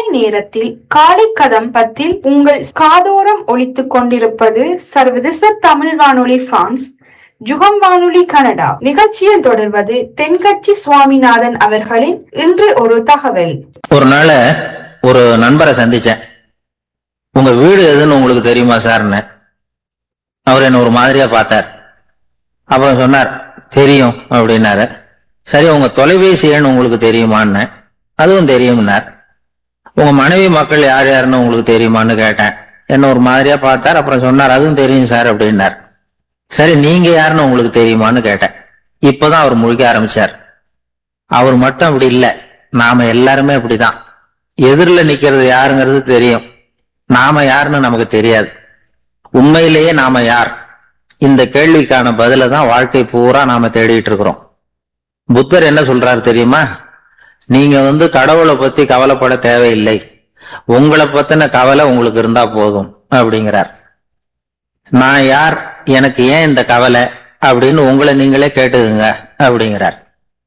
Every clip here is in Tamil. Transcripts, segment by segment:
நேரத்தில் காலை கதம்பத்தில் உங்கள் காதோரம் ஒலித்துக் கொண்டிருப்பது சர்வதேச தமிழ் வானொலி பிரான்ஸ் ஜுகம் வானொலி கனடா நிகழ்ச்சியில் தொடர்வது தென்கட்சி சுவாமிநாதன் அவர்களின் இன்று ஒரு தகவல் ஒரு நாள் ஒரு நண்பரை சந்திச்சேன் உங்க வீடு எதுன்னு உங்களுக்கு தெரியுமா சார்னு அவர் என்ன ஒரு மாதிரியா பார்த்தார் அப்புறம் சொன்னார் தெரியும் அப்படின்னாரு சரி உங்க தொலைபேசி எண் உங்களுக்கு தெரியுமான்னு அதுவும் தெரியும்னார் உங்க மனைவி மக்கள் யார் யாருன்னு உங்களுக்கு தெரியுமான்னு கேட்டேன் என்ன ஒரு மாதிரியா பார்த்தார் அப்புறம் சொன்னார் அதுவும் தெரியும் சார் அப்படின்னார் சரி நீங்க யாருன்னு உங்களுக்கு தெரியுமான்னு கேட்டேன் இப்பதான் அவர் முழிக்க ஆரம்பிச்சார் அவர் மட்டும் அப்படி இல்ல நாம எல்லாருமே அப்படிதான் எதிரில் நிக்கிறது யாருங்கிறது தெரியும் நாம யாருன்னு நமக்கு தெரியாது உண்மையிலேயே நாம யார் இந்த கேள்விக்கான பதில தான் வாழ்க்கை பூரா நாம தேடிட்டு இருக்கிறோம் புத்தர் என்ன சொல்றாரு தெரியுமா நீங்க வந்து கடவுளை பத்தி கவலைப்பட தேவையில்லை உங்களை பத்தின கவலை உங்களுக்கு இருந்தா போதும் அப்படிங்கிறார் நான் யார் எனக்கு ஏன் இந்த கவலை அப்படின்னு உங்களை நீங்களே கேட்டுக்குங்க அப்படிங்கிறார்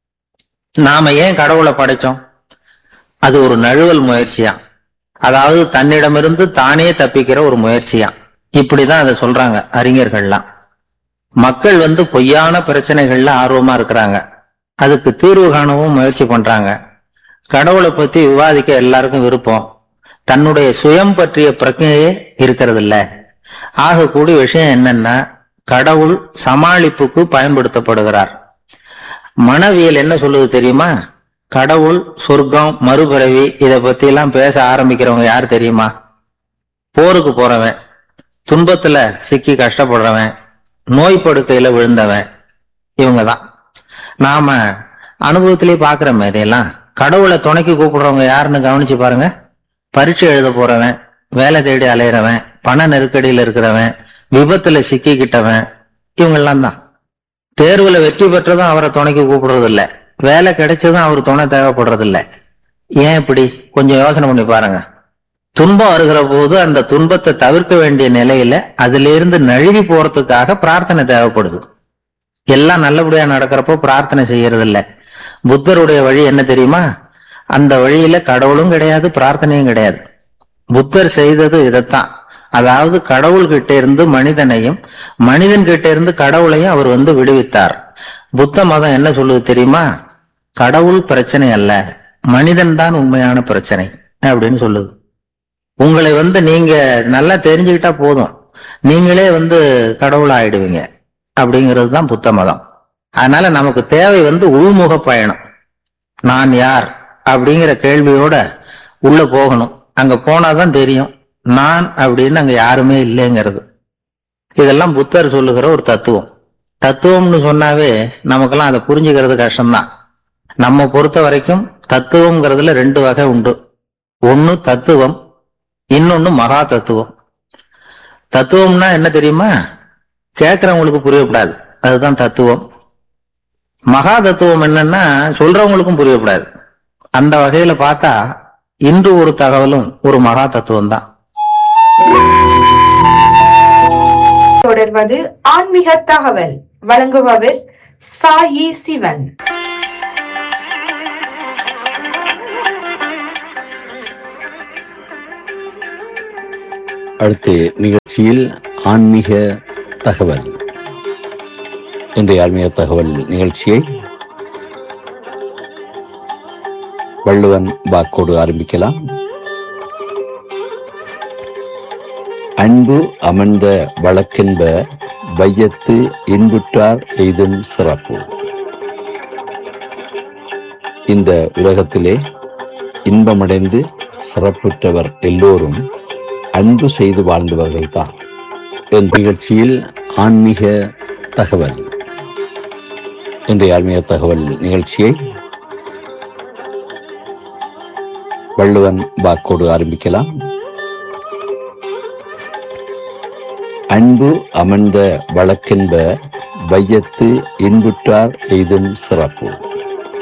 நாம ஏன் கடவுளை படைச்சோம் அது ஒரு நழுவல் முயற்சியா அதாவது தன்னிடமிருந்து தானே தப்பிக்கிற ஒரு முயற்சியா இப்படிதான் அதை சொல்றாங்க அறிஞர்கள்லாம் மக்கள் வந்து பொய்யான பிரச்சனைகள்ல ஆர்வமா இருக்கிறாங்க அதுக்கு தீர்வு காணவும் முயற்சி பண்றாங்க கடவுளை பத்தி விவாதிக்க எல்லாருக்கும் விருப்பம் தன்னுடைய சுயம் பற்றிய பிரச்சனையே இருக்கிறது இல்ல ஆகக்கூடிய விஷயம் என்னன்னா கடவுள் சமாளிப்புக்கு பயன்படுத்தப்படுகிறார் மனவியல் என்ன சொல்லுது தெரியுமா கடவுள் சொர்க்கம் மறுபிறவி இத பத்தி எல்லாம் பேச ஆரம்பிக்கிறவங்க யார் தெரியுமா போருக்கு போறவன் துன்பத்துல சிக்கி கஷ்டப்படுறவன் நோய் படுக்கையில விழுந்தவன் இவங்க தான் நாம அனுபவத்திலே பாக்குறோமே இதையெல்லாம் கடவுளை துணைக்கு கூப்பிடுறவங்க யாருன்னு கவனிச்சு பாருங்க பரீட்சை எழுத போறவன் வேலை தேடி அலையிறவன் பண நெருக்கடியில இருக்கிறவன் விபத்துல சிக்கிக்கிட்டவன் இவங்கெல்லாம் தான் தேர்வுல வெற்றி பெற்றதும் அவரை துணைக்கு கூப்பிடுறது இல்ல வேலை கிடைச்சதும் அவர் துணை தேவைப்படுறது இல்ல ஏன் இப்படி கொஞ்சம் யோசனை பண்ணி பாருங்க துன்பம் வருகிற போது அந்த துன்பத்தை தவிர்க்க வேண்டிய நிலையில அதுல இருந்து நழுவி போறதுக்காக பிரார்த்தனை தேவைப்படுது எல்லாம் நல்லபடியா நடக்கிறப்போ பிரார்த்தனை செய்யறது இல்ல புத்தருடைய வழி என்ன தெரியுமா அந்த வழியில கடவுளும் கிடையாது பிரார்த்தனையும் கிடையாது புத்தர் செய்தது இதைத்தான் அதாவது கடவுள் கிட்ட இருந்து மனிதனையும் மனிதன் கிட்ட இருந்து கடவுளையும் அவர் வந்து விடுவித்தார் புத்த மதம் என்ன சொல்லுது தெரியுமா கடவுள் பிரச்சனை அல்ல மனிதன் தான் உண்மையான பிரச்சனை அப்படின்னு சொல்லுது உங்களை வந்து நீங்க நல்லா தெரிஞ்சுக்கிட்டா போதும் நீங்களே வந்து கடவுள் ஆயிடுவீங்க அப்படிங்கிறது தான் புத்த மதம் அதனால நமக்கு தேவை வந்து உள்முக பயணம் நான் யார் அப்படிங்கிற கேள்வியோட உள்ள போகணும் அங்க போனாதான் தெரியும் நான் அப்படின்னு அங்க யாருமே இல்லைங்கிறது இதெல்லாம் புத்தர் சொல்லுகிற ஒரு தத்துவம் தத்துவம்னு சொன்னாவே நமக்கெல்லாம் அதை புரிஞ்சுக்கிறது கஷ்டம்தான் நம்ம பொறுத்த வரைக்கும் தத்துவம்ங்கிறதுல ரெண்டு வகை உண்டு ஒன்னு தத்துவம் இன்னொன்னு மகா தத்துவம் தத்துவம்னா என்ன தெரியுமா கேட்கறவங்களுக்கு புரியப்படாது அதுதான் தத்துவம் மகா தத்துவம் என்னன்னா சொல்றவங்களுக்கும் புரியப்படாது அந்த வகையில பார்த்தா இன்று ஒரு தகவலும் ஒரு மகா தத்துவம் தான் தொடர்வது ஆன்மீக தகவல் வழங்குபவர் சாயி சிவன் அடுத்து நிகழ்ச்சியில் ஆன்மீக தகவல் இன்றைய ஆன்மீக தகவல் நிகழ்ச்சியை வள்ளுவன் வாக்கோடு ஆரம்பிக்கலாம் அன்பு அமர்ந்த வழக்கென்ப வையத்து இன்புற்றார் எய்தும் சிறப்பு இந்த உலகத்திலே இன்பமடைந்து சிறப்புற்றவர் எல்லோரும் அன்பு செய்து வாழ்ந்தவர்கள்தான் என் நிகழ்ச்சியில் ஆன்மீக தகவல் இன்றைய ஆன்மீக தகவல் நிகழ்ச்சியை வள்ளுவன் வாக்கோடு ஆரம்பிக்கலாம் அன்பு அமர்ந்த வழக்கென்ப வையத்து இன்புற்றார் எய்தும் சிறப்பு